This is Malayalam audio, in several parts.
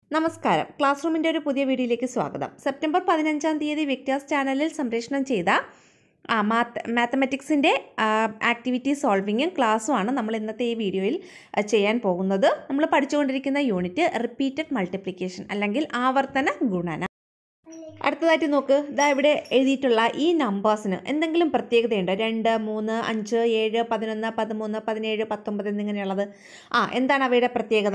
നമസ്കാരം ക്ലാസ് റൂമിൻ്റെ ഒരു പുതിയ വീഡിയോയിലേക്ക് സ്വാഗതം സെപ്റ്റംബർ പതിനഞ്ചാം തീയതി വിക്ടേഴ്സ് ചാനലിൽ സംപ്രേഷണം ചെയ്ത ആ മാത്ത് മാത്തമെറ്റിക്സിൻ്റെ ആക്ടിവിറ്റി സോൾവിങ്ങും ക്ലാസ്സുമാണ് നമ്മൾ ഇന്നത്തെ ഈ വീഡിയോയിൽ ആ, ചെയ്യാൻ പോകുന്നത് നമ്മൾ പഠിച്ചുകൊണ്ടിരിക്കുന്ന യൂണിറ്റ് റിപ്പീറ്റഡ് മൾട്ടിപ്ലിക്കേഷൻ അല്ലെങ്കിൽ ആവർത്തന ഗുണന അടുത്തതായിട്ട് നോക്ക് ഇതാ ഇവിടെ എഴുതിയിട്ടുള്ള ഈ നമ്പേഴ്സിന് എന്തെങ്കിലും പ്രത്യേകതയുണ്ടോ രണ്ട് മൂന്ന് അഞ്ച് ഏഴ് പതിനൊന്ന് പതിമൂന്ന് പതിനേഴ് പത്തൊമ്പത് എന്നിങ്ങനെയുള്ളത് ആ എന്താണ് അവയുടെ പ്രത്യേകത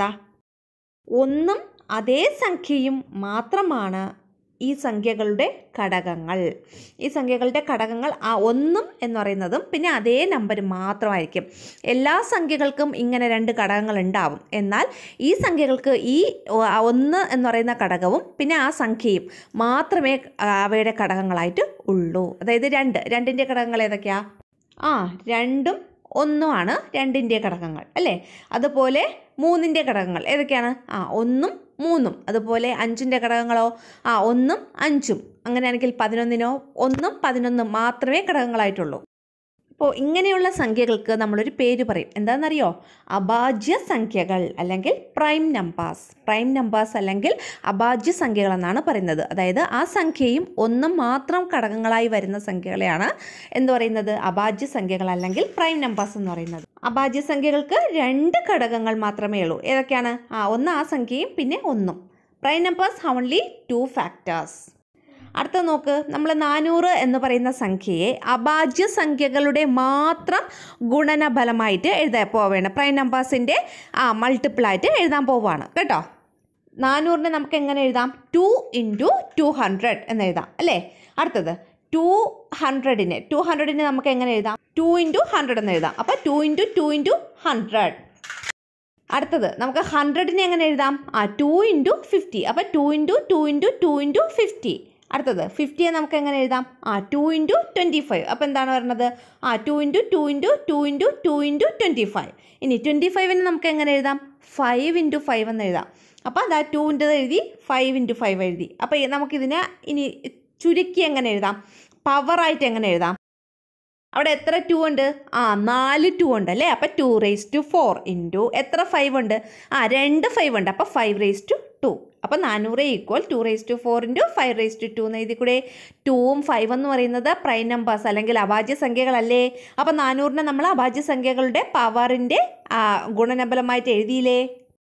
ഒന്നും അതേ സംഖ്യയും മാത്രമാണ് ഈ സംഖ്യകളുടെ ഘടകങ്ങൾ ഈ സംഖ്യകളുടെ ഘടകങ്ങൾ ആ ഒന്നും എന്ന് പറയുന്നതും പിന്നെ അതേ നമ്പർ മാത്രമായിരിക്കും എല്ലാ സംഖ്യകൾക്കും ഇങ്ങനെ രണ്ട് ഘടകങ്ങൾ ഉണ്ടാവും എന്നാൽ ഈ സംഖ്യകൾക്ക് ഈ ഒ- ഒന്ന് എന്ന് പറയുന്ന ഘടകവും പിന്നെ ആ സംഖ്യയും മാത്രമേ ആ, അവയുടെ ഘടകങ്ങളായിട്ട് ഉള്ളൂ അതായത് രണ്ട് രണ്ടിൻ്റെ ഘടകങ്ങൾ ഏതൊക്കെയാ ആ രണ്ടും ഒന്നുമാണ് രണ്ടിൻ്റെ ഘടകങ്ങൾ അല്ലേ അതുപോലെ മൂന്നിൻ്റെ ഘടകങ്ങൾ ഏതൊക്കെയാണ് ആ ഒന്നും മൂന്നും അതുപോലെ അഞ്ചിൻ്റെ ഘടകങ്ങളോ ആ ഒന്നും അഞ്ചും അങ്ങനെയാണെങ്കിൽ പതിനൊന്നിനോ ഒന്നും പതിനൊന്നും മാത്രമേ ഘടകങ്ങളായിട്ടുള്ളൂ അപ്പോൾ ഇങ്ങനെയുള്ള സംഖ്യകൾക്ക് നമ്മളൊരു പേര് പറയും എന്താണെന്നറിയോ അഭാജ്യ സംഖ്യകൾ അല്ലെങ്കിൽ പ്രൈം നമ്പേഴ്സ് പ്രൈം നമ്പേഴ്സ് അല്ലെങ്കിൽ അഭാജ്യ സംഖ്യകൾ എന്നാണ് പറയുന്നത് അതായത് ആ സംഖ്യയും ഒന്നും മാത്രം ഘടകങ്ങളായി വരുന്ന സംഖ്യകളെയാണ് എന്ത് പറയുന്നത് അഭാജ്യ സംഖ്യകൾ അല്ലെങ്കിൽ പ്രൈം നമ്പേഴ്സ് എന്ന് പറയുന്നത് അഭാജ്യ സംഖ്യകൾക്ക് രണ്ട് ഘടകങ്ങൾ മാത്രമേ ഉള്ളൂ ഏതൊക്കെയാണ് ആ ഒന്ന് ആ സംഖ്യയും പിന്നെ ഒന്നും prime numbers only two factors അടുത്ത നോക്ക് നമ്മൾ നാനൂറ് എന്ന് പറയുന്ന സംഖ്യയെ അഭാജ്യ സംഖ്യകളുടെ മാത്രം ഗുണനഫലമായിട്ട് എഴുതാൻ പോവുകയാണ് പ്രൈം നമ്പേഴ്സിൻ്റെ ആ മൾട്ടിപ്പിളായിട്ട് എഴുതാൻ പോവുകയാണ് കേട്ടോ നാനൂറിനെ നമുക്ക് എങ്ങനെ എഴുതാം ടു ഇൻറ്റു ടു ഹൺഡ്രഡ് എന്ന് എഴുതാം അല്ലേ അടുത്തത് ടു ഹൺഡ്രഡിന് ടു ഹൺഡ്രഡിന് നമുക്ക് എങ്ങനെ എഴുതാം ടു ഇൻറ്റു ഹൺഡ്രഡ് എന്ന് എഴുതാം അപ്പോൾ two into two into hundred അടുത്തത് നമുക്ക് ഹൺഡ്രഡിനെ എങ്ങനെ എഴുതാം ആ ടു ഇൻറ്റു ഫിഫ്റ്റി അപ്പോൾ two into two into two into fifty അടുത്തത് ഫിഫ്റ്റിയെ നമുക്ക് എങ്ങനെ എഴുതാം ആ ടു ഇൻറ്റു ട്വൻറ്റി ഫൈവ് അപ്പോൾ എന്താണ് പറയുന്നത് ആ two into two into two into two into twenty five ഇനി ട്വൻറ്റി ഫൈവിന് നമുക്ക് എങ്ങനെ എഴുതാം ഫൈവ് ഇൻറ്റു ഫൈവ് എന്ന് എഴുതാം അപ്പോൾ അതാ ടൂവിൻ്റെ എഴുതി ഫൈവ് ഇൻറ്റു ഫൈവ് എഴുതി അപ്പോൾ ഈ നമുക്കിതിനെ ഇനി ചുരുക്കി എങ്ങനെ എഴുതാം പവറായിട്ട് എങ്ങനെ എഴുതാം അവിടെ എത്ര ടു ഉണ്ട് ആ നാല് ടു ഉണ്ട് അല്ലേ അപ്പോൾ two raise to four into എത്ര ഫൈവ് ഉണ്ട് ആ രണ്ട് ഫൈവ് ഉണ്ട് അപ്പോൾ ഫൈവ് റേസ് ടു ടു അപ്പോൾ നാനൂറ് equal two raise to four into five raise to two എന്ന് എഴുതി കൂടെ ടൂവും ഫൈവ് എന്ന് പറയുന്നത് പ്രൈം നമ്പേഴ്സ് അല്ലെങ്കിൽ അഭാജ്യ സംഖ്യകളല്ലേ അപ്പോൾ നാനൂറിനെ നമ്മൾ അഭാജ്യ സംഖ്യകളുടെ പവറിൻ്റെ ഗുണനബലമായിട്ട് എഴുതിയില്ലേ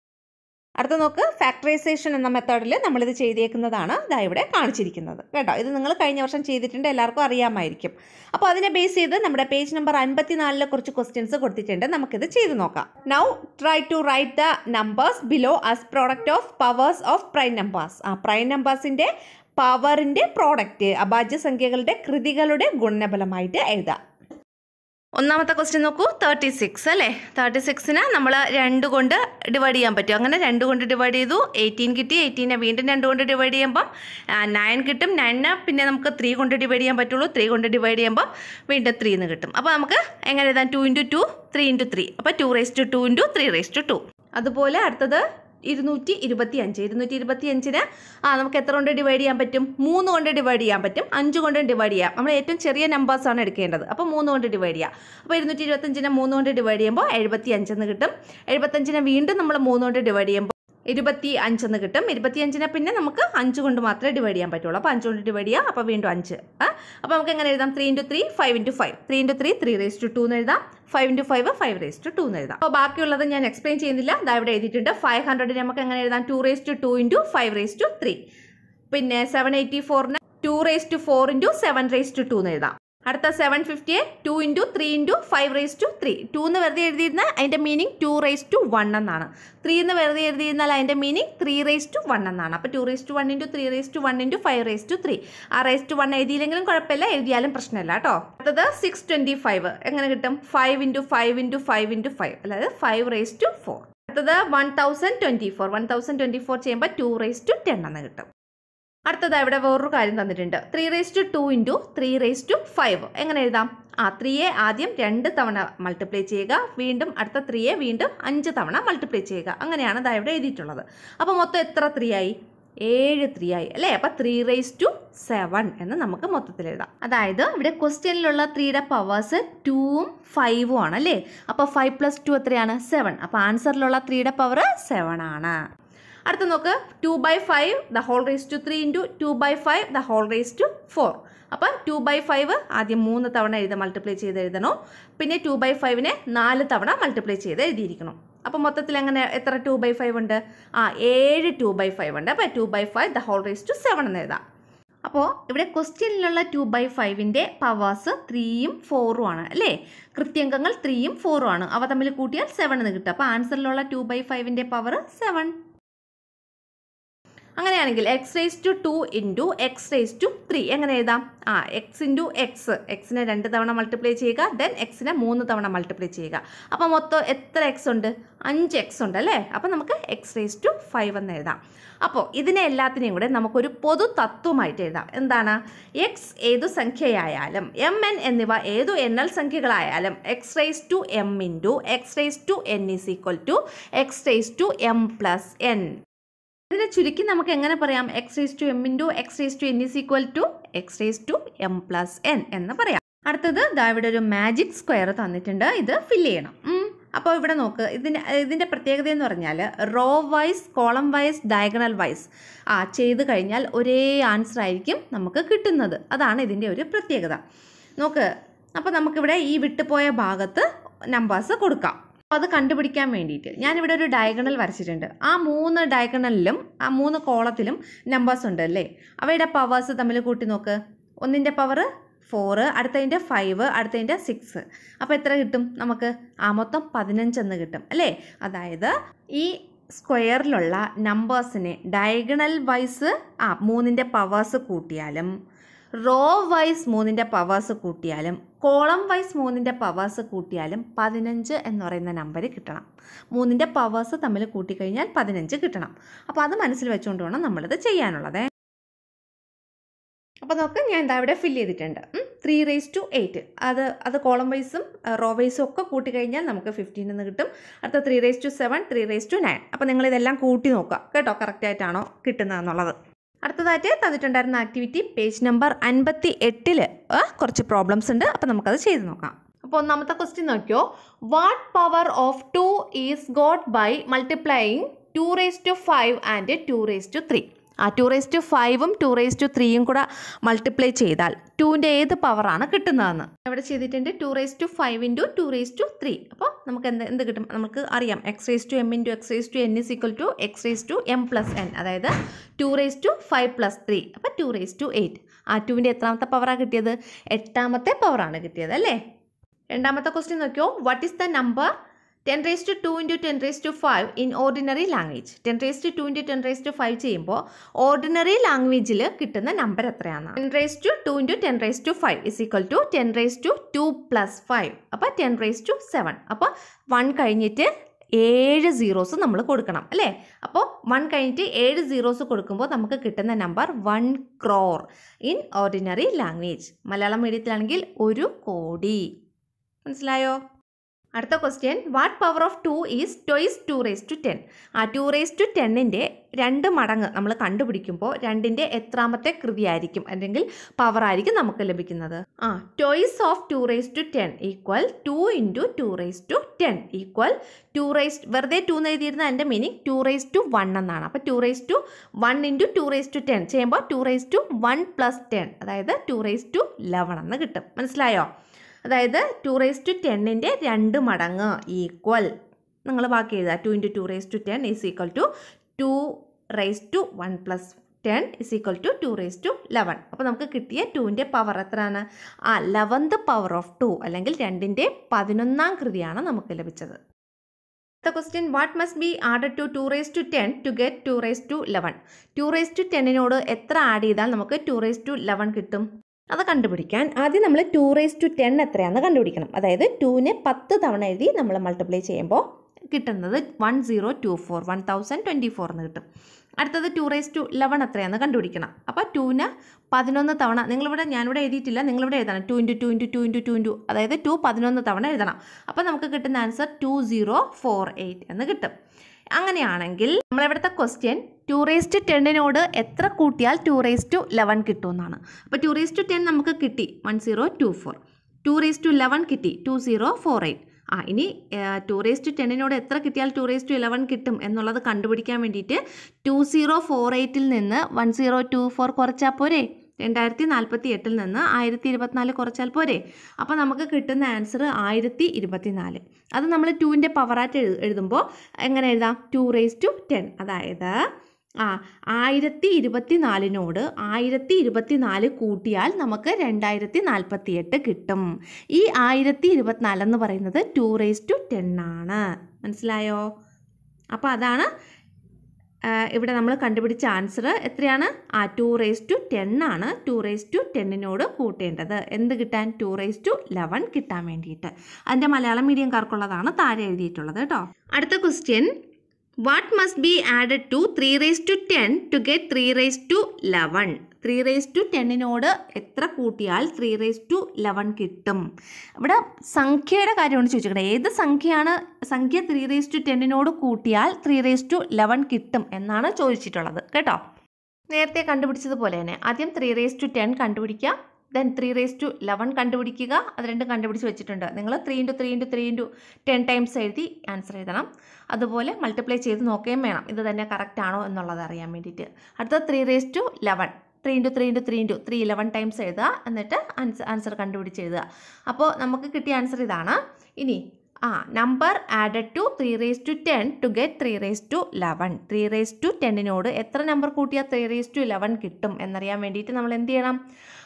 അടുത്ത നോക്ക് ഫാക്ടറൈസേഷൻ എന്ന മെത്തേഡിൽ നമ്മളിത് ചെയ്തേക്കുന്നതാണ് ഇതാ ഇവിടെ കാണിച്ചിരിക്കുന്നത് കേട്ടോ ഇത് നിങ്ങൾ കഴിഞ്ഞ വർഷം ചെയ്തിട്ടുണ്ട് എല്ലാവർക്കും അറിയാമായിരിക്കും അപ്പോൾ അതിനെ ബേസ് ചെയ്ത് നമ്മുടെ പേജ് നമ്പർ അൻപത്തിനാലിലെ കുറച്ച് ക്വസ്റ്റ്യൻസ് കൊടുത്തിട്ടുണ്ട് നമുക്കിത് ചെയ്ത് നോക്കാം now try to write the numbers below as product of powers of prime numbers ആ പ്രൈം നമ്പേഴ്സിൻ്റെ പവറിൻ്റെ പ്രോഡക്റ്റ് അഭാജ്യ സംഖ്യകളുടെ കൃതികളുടെ ഗുണനഫലമായിട്ട് എഴുതാം ഒന്നാമത്തെ ക്വസ്റ്റ്യൻ നോക്കൂ തേർട്ടി സിക്സ് അല്ലേ തേർട്ടി സിക്സിന് നമ്മൾ രണ്ട് കൊണ്ട് ഡിവൈഡ് ചെയ്യാൻ പറ്റും അങ്ങനെ രണ്ട് കൊണ്ട് ഡിവൈഡ് ചെയ്തു എയ്റ്റീൻ കിട്ടി എയ്റ്റീനെ വീണ്ടും രണ്ട് കൊണ്ട് ഡിവൈഡ് ചെയ്യുമ്പം നയൻ കിട്ടും നയനെ പിന്നെ നമുക്ക് ത്രീ കൊണ്ട് ഡിവൈഡ് ചെയ്യാൻ പറ്റുള്ളൂ ത്രീ കൊണ്ട് ഡിവൈഡ് ചെയ്യുമ്പോൾ വീണ്ടും ത്രീ എന്ന് കിട്ടും അപ്പോൾ നമുക്ക് എങ്ങനെ എഴുതാം two into two three into three അപ്പോൾ two raise to two into three raise to two അതുപോലെ അടുത്തത് ഇരുന്നൂറ്റി ഇരുപത്തി അഞ്ച് ഇരുന്നൂറ്റി ഇരുപത്തി അഞ്ചിന് ആ നമുക്ക് എത്ര കൊണ്ട് ഡിവൈഡ് ചെയ്യാൻ പറ്റും മൂന്ന് കൊണ്ട് ഡിവൈഡ് ചെയ്യാൻ പറ്റും അഞ്ച് കൊണ്ട് ഡിവൈഡ് ചെയ്യാം നമ്മൾ ഏറ്റവും ചെറിയ നമ്പേഴ്സാണ് എടുക്കേണ്ടത് അപ്പോൾ മൂന്ന് കൊണ്ട് ഡിവൈഡ് ചെയ്യാം അപ്പോൾ ഇരുന്നൂറ്റി ഇരുപത്തഞ്ചിനെ മൂന്ന് കൊണ്ട് ഡിവൈഡ് ചെയ്യുമ്പോൾ എഴുപത്തി അഞ്ചെന്ന് കിട്ടും എഴുപത്തഞ്ചിനെ വീണ്ടും നമ്മൾ മൂന്ന് കൊണ്ട് ഡിവൈഡ് ചെയ്യുമ്പോൾ ഇരുപത്തി അഞ്ചെന്ന് കിട്ടും ഇരുപത്തി അഞ്ചിനെ പിന്നെ നമുക്ക് അഞ്ച് കൊണ്ട് മാത്രമേ ഡിവൈഡ് ചെയ്യാൻ പറ്റുള്ളൂ അപ്പോൾ അഞ്ച് കൊണ്ട് ഡിവൈഡ് ചെയ്യാം അപ്പോൾ വീണ്ടും അഞ്ച് ആ അപ്പോൾ നമുക്ക് എങ്ങനെ എഴുതാം three into three five into five three into three three raise to two എന്ന് എഴുതാം five into five five raise to two എന്ന് എഴുതാം അപ്പോൾ ബാക്കിയുള്ളത് ഞാൻ എക്സ്പ്ലെയിൻ ചെയ്യുന്നില്ല ദാ ഇവിടെ എഴുതിയിട്ടുണ്ട് ഫൈവ് ഹൺഡ്രഡിന് നമുക്ക് എങ്ങനെ എഴുതാം two raise to two into five raise to three പിന്നെ സെവൻ എയ്റ്റി ഫോറിന് two raise to four into seven raise to two എന്ന് എഴുതാം അടുത്ത സെവൻ ഫിഫ്റ്റിയെ two into three into five raise to three two എന്ന് വെറുതെ എഴുതിയിരുന്ന അതിൻ്റെ meaning two raise to one എന്നാണ് ത്രീ എന്ന് വെറുതെ എഴുതിയിരുന്നാൽ അതിൻ്റെ meaning three raise to one എന്നാണ് അപ്പോൾ two raise to one into three raise to one into five raise to three ആ റേസ് ടു വൺ എഴുതിയില്ലെങ്കിലും കുഴപ്പമില്ല എഴുതിയാലും പ്രശ്നമില്ല കേട്ടോ അടുത്തത് സിക്സ് ട്വൻറ്റി ഫൈവ് എങ്ങനെ കിട്ടും five into five into five into five അതായത് ഫൈവ് റേസ് ടു ഫോർ അടുത്തത് one thousand twenty four one thousand twenty four ചെയ്യുമ്പോൾ ടു റേസ് ടു ടെൻ എന്ന് കിട്ടും അടുത്തത് ഇവിടെ വേറൊരു കാര്യം തന്നിട്ടുണ്ട് three raise to two into three raise to five എങ്ങനെ എഴുതാം ആ ത്രീയെ ആദ്യം രണ്ട് തവണ മൾട്ടിപ്ലൈ ചെയ്യുക വീണ്ടും അടുത്ത ത്രീയെ വീണ്ടും അഞ്ച് തവണ മൾട്ടിപ്ലൈ ചെയ്യുക അങ്ങനെയാണ് ഇതാ ഇവിടെ എഴുതിയിട്ടുള്ളത് അപ്പോൾ മൊത്തം എത്ര ത്രീ ആയി ഏഴ് ത്രീ ആയി അല്ലേ അപ്പോൾ ത്രീ റേസ് ടു സെവൻ എന്ന് നമുക്ക് മൊത്തത്തിൽ എഴുതാം അതായത് ഇവിടെ ക്വസ്റ്റ്യനിലുള്ള ത്രീയുടെ പവേഴ്സ് ടൂവും ഫൈവും ആണ് അല്ലേ അപ്പോൾ ഫൈവ് പ്ലസ് ടു എത്രയാണ് സെവൻ അപ്പോൾ ആൻസറിലുള്ള ത്രീയുടെ പവർ സെവൻ ആണ് അടുത്ത നോക്ക് two by five the whole raise to three into two by five the whole raise to four അപ്പം ടു ബൈ ഫൈവ് ആദ്യം മൂന്ന് തവണ എഴുതി മൾട്ടിപ്ലൈ ചെയ്ത് എഴുതണം പിന്നെ ടു ബൈ ഫൈവിനെ നാല് തവണ മൾട്ടിപ്ലൈ ചെയ്ത് എഴുതിയിരിക്കണം അപ്പം മൊത്തത്തിൽ അങ്ങനെ എത്ര ടു ബൈ ഫൈവ് ഉണ്ട് ആ ഏഴ് ടു ബൈ ഫൈവ് ഉണ്ട് അപ്പോൾ two by five the whole raise to seven എന്ന് എഴുതാം അപ്പോൾ ഇവിടെ ക്വസ്റ്റ്യനിലുള്ള ടു ബൈ ഫൈവിൻ്റെ പവേഴ്സ് ത്രീയും ഫോറും ആണ് അല്ലേ കൃത്യങ്കങ്ങൾ ത്രീയും ഫോറും ആണ് അവ തമ്മിൽ കൂട്ടിയാൽ സെവൻ എന്ന് കിട്ടും അപ്പോൾ ആൻസറിലുള്ള ടു ബൈ ഫൈവിൻ്റെ പവർ സെവൻ അങ്ങനെയാണെങ്കിൽ x raise to two into x raise to three എങ്ങനെ എഴുതാം ആ എക്സ് ഇൻറ്റു എക്സ് എക്സിനെ രണ്ട് തവണ മൾട്ടിപ്ലൈ ചെയ്യുക ദെൻ എക്സിനെ മൂന്ന് തവണ മൾട്ടിപ്ലൈ ചെയ്യുക അപ്പോൾ മൊത്തം എത്ര എക്സ് ഉണ്ട് അഞ്ച് എക്സ് ഉണ്ട് അല്ലേ അപ്പോൾ നമുക്ക് എക്സ് റേസ് ടു ഫൈവ് എന്ന് എഴുതാം അപ്പോൾ ഇതിനെ എല്ലാത്തിനെയും കൂടെ നമുക്കൊരു പൊതു തത്വമായിട്ട് എഴുതാം എന്താണ് എക്സ് ഏതു സംഖ്യയായാലും എം എൻ എന്നിവ ഏതു എണ്ണൽ സംഖ്യകളായാലും x raise to m into x raise to n is equal to x raise to m plus n ഇതിനെ ചുരുക്കി നമുക്ക് എങ്ങനെ പറയാം x raise to m into x raise to n is equal to x raise to m plus n എന്ന് പറയാം അടുത്തത് ദാ ഇവിടെ ഒരു മാജിക് സ്ക്വയർ തന്നിട്ടുണ്ട് ഇത് ഫില്ല് ചെയ്യണം ഉം. അപ്പോൾ ഇവിടെ നോക്ക് ഇതിൻ്റെ ഇതിൻ്റെ പ്രത്യേകത എന്ന് പറഞ്ഞാൽ row wise column wise diagonal wise ആ ചെയ്ത് കഴിഞ്ഞാൽ ഒരേ ആൻസർ ആയിരിക്കും നമുക്ക് കിട്ടുന്നത് അതാണ് ഇതിൻ്റെ ഒരു പ്രത്യേകത നോക്ക് അപ്പോൾ നമുക്കിവിടെ ഈ വിട്ടുപോയ ഭാഗത്ത് നമ്പേഴ്സ് കൊടുക്കാം അപ്പോൾ അത് കണ്ടുപിടിക്കാൻ വേണ്ടിയിട്ട് ഞാനിവിടെ ഒരു ഡയഗണൽ വരച്ചിട്ടുണ്ട് ആ മൂന്ന് ഡയഗണലിലും ആ മൂന്ന് കോളത്തിലും നമ്പേഴ്സ് ഉണ്ട് അല്ലേ അവയുടെ പവേഴ്സ് തമ്മിൽ കൂട്ടി നോക്ക് ഒന്നിൻ്റെ പവർ ഫോറ് അടുത്തതിൻ്റെ ഫൈവ് അടുത്തതിൻ്റെ സിക്സ് അപ്പോൾ എത്ര കിട്ടും നമുക്ക് ആ മൊത്തം പതിനഞ്ചെന്ന് കിട്ടും അല്ലേ അതായത് ഈ സ്ക്വയറിലുള്ള നമ്പേഴ്സിനെ ഡയഗണൽ വൈസ് ആ മൂന്നിൻ്റെ പവേഴ്സ് കൂട്ടിയാലും റോ വൈസ് മൂന്നിൻ്റെ പവേഴ്സ് കൂട്ടിയാലും കോളം വൈസ് മൂന്നിൻ്റെ പവേഴ്സ് കൂട്ടിയാലും പതിനഞ്ച് എന്ന് പറയുന്ന നമ്പർ കിട്ടണം മൂന്നിൻ്റെ പവേഴ്സ് തമ്മിൽ കൂട്ടിക്കഴിഞ്ഞാൽ പതിനഞ്ച് കിട്ടണം അപ്പോൾ അത് മനസ്സിൽ വെച്ചുകൊണ്ട് വേണം നമ്മളിത് ചെയ്യാനുള്ളത് അപ്പോൾ നോക്ക് ഞാൻ എന്താ ഇവിടെ ഫില്ല് ചെയ്തിട്ടുണ്ട് ത്രീ റേസ് ടു എയ്റ്റ് അത് അത് കോളം വൈസും റോ വൈസും ഒക്കെ കൂട്ടിക്കഴിഞ്ഞാൽ നമുക്ക് ഫിഫ്റ്റീൻ എന്ന് കിട്ടും അടുത്ത three raise to seven three raise to nine അപ്പോൾ നിങ്ങൾ ഇതെല്ലാം കൂട്ടി നോക്കുക കേട്ടോ കറക്റ്റായിട്ടാണോ കിട്ടുന്നതെന്നുള്ളത് അടുത്തതായിട്ട് തന്നിട്ടുണ്ടായിരുന്ന ആക്ടിവിറ്റി പേജ് നമ്പർ അൻപത്തി എട്ടിൽ കുറച്ച് പ്രോബ്ലംസ് ഉണ്ട് അപ്പോൾ നമുക്കത് ചെയ്ത് നോക്കാം അപ്പോൾ ഒന്നാമത്തെ ക്വസ്റ്റ്യൻ നോക്കിയോ what power of two is got by multiplying two raise to five and two raise to three ആ ടു റേസ് ടു ഫൈവും ടു റേസ് ടു ത്രീയും കൂടെ മൾട്ടിപ്ലൈ ചെയ്താൽ ടുവിൻ്റെ ഏത് പവറാണ് കിട്ടുന്നതെന്ന് ഇവിടെ ചെയ്തിട്ടുണ്ട് two raise to five into two raise to three അപ്പോൾ നമുക്ക് എന്ത് എന്ത് കിട്ടും നമുക്ക് അറിയാം x raise to m into x raise to n is equal to x raise to m plus n അതായത് two raise to five plus three അപ്പോൾ ടു റേസ് ടു എയ്റ്റ് ആ ടുവിൻ്റെ എത്രാമത്തെ പവറാണ് കിട്ടിയത് എട്ടാമത്തെ പവറാണ് കിട്ടിയത് അല്ലേ രണ്ടാമത്തെ ക്വസ്റ്റ്യൻ നോക്കിയോ what is the number ten raise to two into ten raise to five in ordinary language ten raise to two into ten raise to five ചെയ്യുമ്പോൾ ഓർഡിനറി ലാംഗ്വേജിൽ കിട്ടുന്ന നമ്പർ എത്രയാണ് ten raise to two into ten raise to five is equal to ten raise to two plus five അപ്പോൾ ടെൻ റേസ് ടു സെവൻ അപ്പോൾ വൺ കഴിഞ്ഞിട്ട് ഏഴ് സീറോസ് നമ്മൾ കൊടുക്കണം അല്ലേ അപ്പോൾ വൺ കഴിഞ്ഞിട്ട് ഏഴ് സീറോസ് കൊടുക്കുമ്പോൾ നമുക്ക് കിട്ടുന്ന number one crore in ordinary language Malayalam മീഡിയത്തിലാണെങ്കിൽ ഒരു കോടി മനസ്സിലായോ അടുത്ത question what power of two is twice two raise to ten ആ ടു റേസ് ടു ടെന്നിൻ്റെ രണ്ട് മടങ്ങ് നമ്മൾ കണ്ടുപിടിക്കുമ്പോൾ രണ്ടിൻ്റെ എത്രാമത്തെ കൃതിയായിരിക്കും അല്ലെങ്കിൽ പവർ ആയിരിക്കും നമുക്ക് ലഭിക്കുന്നത് ആ twice of two raise to ten equal two into two raise to ten equal two raise വെറുതെ ടു എന്ന് എഴുതിയിരുന്ന എൻ്റെ meaning two raise to one എന്നാണ് അപ്പോൾ two raise to one into two raise to ten ചെയ്യുമ്പോൾ two raise to one plus ten അതായത് ടു റേസ് ടു ലെവൻ എന്ന് കിട്ടും മനസ്സിലായോ അതായത് ടു റേസ് ടു ടെന്നിൻ്റെ രണ്ട് മടങ്ങ് ഈക്വൽ നിങ്ങൾ ബാക്കി എഴുതുക two into two raise to ten is equal to two raise to one plus ten is equal to two raise to eleven അപ്പോൾ നമുക്ക് കിട്ടിയ ടുവിൻ്റെ പവർ എത്രയാണ് ആ ലെവൻത് പവർ ഓഫ് ടു അല്ലെങ്കിൽ രണ്ടിൻ്റെ പതിനൊന്നാം കൃതിയാണ് നമുക്ക് ലഭിച്ചത് അടുത്ത question what must be added to two raise to ten to get two raise to eleven two raise to ടെന്നിനോട് എത്ര ആഡ് ചെയ്താൽ നമുക്ക് ടു റേസ് ടു ലെവൻ കിട്ടും അത് കണ്ടുപിടിക്കാൻ ആദ്യം നമ്മൾ ടു റേസ് ടു ടെൻ എത്രയാണെന്ന് കണ്ടുപിടിക്കണം അതായത് ടുവിനെ പത്ത് തവണ എഴുതി നമ്മൾ മൾട്ടിപ്ലൈ ചെയ്യുമ്പോൾ കിട്ടുന്നത് one zero two four one thousand twenty four എന്ന് കിട്ടും അടുത്തത് ടു റേസ് ടു ലെവൻ എത്രയാണെന്ന് കണ്ടുപിടിക്കണം അപ്പോൾ ടൂന് പതിനൊന്ന് തവണ നിങ്ങളിവിടെ ഞാനിവിടെ എഴുതിയിട്ടില്ല നിങ്ങളിവിടെ എഴുതണം two into two into two into two into അതായത് ടു പതിനൊന്ന് തവണ എഴുതണം അപ്പോൾ നമുക്ക് കിട്ടുന്ന answer two zero four eight എന്ന് കിട്ടും അങ്ങനെയാണെങ്കിൽ നമ്മളിവിടുത്തെ ക്വസ്റ്റ്യൻ ടു റേസ് ടു ടെന്നിനോട് എത്ര കൂട്ടിയാൽ ടു റേസ് ടു ലെവൻ കിട്ടുമെന്നാണ് അപ്പോൾ ടു റേസ് ടു ടെൻ നമുക്ക് കിട്ടി one zero two four two raise to eleven കിട്ടി ടു സീറോ ഫോർ എയ്റ്റ് ആ ഇനി ടു റേസ് ടു ടെന്നിനോട് എത്ര കിട്ടിയാൽ ടു റേസ് ടു ഇലവൻ കിട്ടും എന്നുള്ളത് കണ്ടുപിടിക്കാൻ വേണ്ടിയിട്ട് ടു സീറോ ഫോർ എയ്റ്റിൽ നിന്ന് വൺ സീറോ ടു ഫോർ കുറച്ചാൽ പോരെ രണ്ടായിരത്തി നാൽപ്പത്തി എട്ടിൽ നിന്ന് ആയിരത്തി ഇരുപത്തിനാല് കുറച്ചാൽ പോരെ അപ്പോൾ നമുക്ക് കിട്ടുന്ന ആൻസർ ആയിരത്തി ഇരുപത്തിനാല് അത് നമ്മൾ ടുവിൻ്റെ പവറായിട്ട് എഴു എഴുതുമ്പോൾ എങ്ങനെ എഴുതാം ടു റേസ് ടു ടെൻ അതായത് ആ ആയിരത്തി ഇരുപത്തി നാലിനോട് ആയിരത്തി ഇരുപത്തി നാല് കൂട്ടിയാൽ നമുക്ക് രണ്ടായിരത്തി നാൽപ്പത്തി എട്ട് കിട്ടും ഈ ആയിരത്തി ഇരുപത്തിനാലെന്ന് പറയുന്നത് ടു റേസ് ടു ടെൻ ആണ് മനസ്സിലായോ അപ്പോൾ അതാണ് ആ, ഇവിടെ നമ്മൾ കണ്ടുപിടിച്ച ആൻസർ എത്രയാണ് ആ ടു റേസ് ടു ടെൻ ആണ് ടു റേസ് ടു ടെന്നിനോട് കൂട്ടേണ്ടത് എന്ത് കിട്ടാൻ ടു റേസ് ടു ലെവൻ കിട്ടാൻ വേണ്ടിയിട്ട് അതിൻ്റെ മലയാളം മീഡിയംകാർക്കുള്ളതാണ് താഴെ എഴുതിയിട്ടുള്ളത് കേട്ടോ അടുത്ത question what must be added to three raise to ten to get three raise to eleven three raise to ടെന്നിനോട് എത്ര കൂട്ടിയാൽ ത്രീ റേസ് ടു ലെവൻ കിട്ടും ഇവിടെ സംഖ്യയുടെ കാര്യമാണ് ചോദിച്ചിരിക്കുന്നത് ഏത് സംഖ്യയാണ് സംഖ്യ ത്രീ റേസ് ടു ടെന്നിനോട് കൂട്ടിയാൽ ത്രീ റേസ് ടു ലെവൻ കിട്ടും എന്നാണ് ചോദിച്ചിട്ടുള്ളത് കേട്ടോ നേരത്തെ കണ്ടുപിടിച്ചതുപോലെ തന്നെ ആദ്യം ത്രീ റേസ് ടു ടെൻ കണ്ടുപിടിക്കുക then three raise to eleven കണ്ടുപിടിക്കുക അത് രണ്ടും കണ്ടുപിടിച്ച് വെച്ചിട്ടുണ്ട് നിങ്ങൾ three into three into three into ten times എഴുതി ആൻസർ എഴുതണം അതുപോലെ മൾട്ടിപ്ലൈ ചെയ്ത് നോക്കുകയും വേണം ഇത് തന്നെ കറക്റ്റ് ആണോ എന്നുള്ളത് അറിയാൻ വേണ്ടിയിട്ട് അടുത്ത three raise to eleven three into three into three into three eleven times എഴുതുക എന്നിട്ട് ആൻസർ ആൻസർ കണ്ടുപിടിച്ച് എഴുതുക അപ്പോൾ നമുക്ക് കിട്ടിയ ആൻസർ ഇതാണ് ഇനി ആ number added to three raise to ten to get three raise to eleven three raise to ടെന്നിനോട് എത്ര നമ്പർ കൂട്ടിയാൽ ത്രീ റേസ് ടു ലെവൻ കിട്ടും എന്നറിയാൻ വേണ്ടിയിട്ട് നമ്മൾ എന്ത് ചെയ്യണം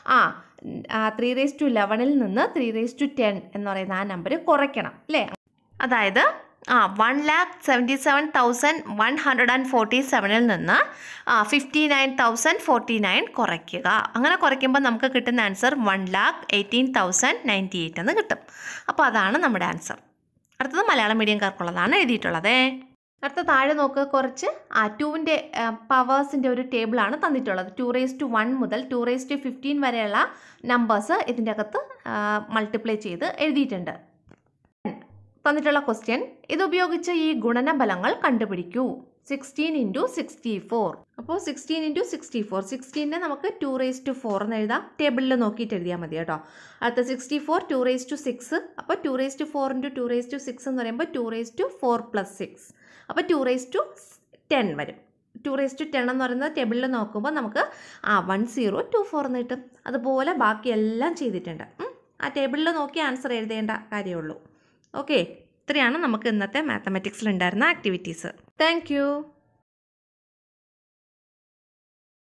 ആ ത്രീ റേസ് ടു ലെവനിൽ നിന്ന് ത്രീ റേസ് ടു ടെൻ എന്ന് പറയുന്ന ആ നമ്പർ കുറയ്ക്കണം അല്ലേ അതായത് ആ one lakh seventy seven thousand one hundred and forty സെവനിൽ നിന്ന് ആ fifty nine thousand forty nine കുറയ്ക്കുക അങ്ങനെ കുറയ്ക്കുമ്പോൾ നമുക്ക് കിട്ടുന്ന answer one lakh eighteen thousand ninety eight എന്ന് കിട്ടും അപ്പോൾ അതാണ് നമ്മുടെ ആൻസർ അടുത്തത് മലയാളം മീഡിയംകാർക്കുള്ളതാണ് എഴുതിയിട്ടുള്ളത് അടുത്ത താഴെ നോക്കുക കുറച്ച് ആ ടുവിൻ്റെ പവേഴ്സിൻ്റെ ഒരു ടേബിളാണ് തന്നിട്ടുള്ളത് ടു റേസ് ടു വൺ മുതൽ ടു റേസ് ടു ഫിഫ്റ്റീൻ വരെയുള്ള നമ്പേഴ്സ് ഇതിൻ്റെ അകത്ത് മൾട്ടിപ്ലൈ ചെയ്ത് എഴുതിയിട്ടുണ്ട് തന്നിട്ടുള്ള ക്വസ്റ്റ്യൻ ഇതുപയോഗിച്ച് ഈ ഗുണനഫലങ്ങൾ കണ്ടുപിടിക്കൂ സിക്സ്റ്റീൻ ഇൻറ്റു സിക്സ്റ്റി ഫോർ അപ്പോൾ സിക്സ്റ്റീൻ ഇൻറ്റു സിക്സ്റ്റി ഫോർ സിക്സ്റ്റീനെ നമുക്ക് ടു റേസ് ടു ഫോർ എന്ന് എഴുതാം ടേബിളിൽ നോക്കിയിട്ട് എഴുതിയാൽ മതി കേട്ടോ അടുത്ത sixty four two raise to six അപ്പോൾ two raise to four into two raise to six എന്ന് പറയുമ്പോൾ two raise to four plus six അപ്പോൾ ടു റേസ് ടു ടെൻ വരും ടു റേസ് ടു ടെൻ എന്ന് പറയുന്നത് ടേബിളിൽ നോക്കുമ്പോൾ നമുക്ക് ആ വൺ സീറോ ടു ഫോർ എന്ന് കിട്ടും അതുപോലെ ബാക്കിയെല്ലാം ചെയ്തിട്ടുണ്ട് ഉം. ആ ടേബിളിൽ നോക്കി ആൻസർ എഴുതേണ്ട കാര്യമുള്ളൂ ഓക്കെ ഇത്രയാണ് നമുക്ക് ഇന്നത്തെ മാത്തമാറ്റിക്സിൽ ഉണ്ടായിരുന്ന ആക്ടിവിറ്റീസ് താങ്ക്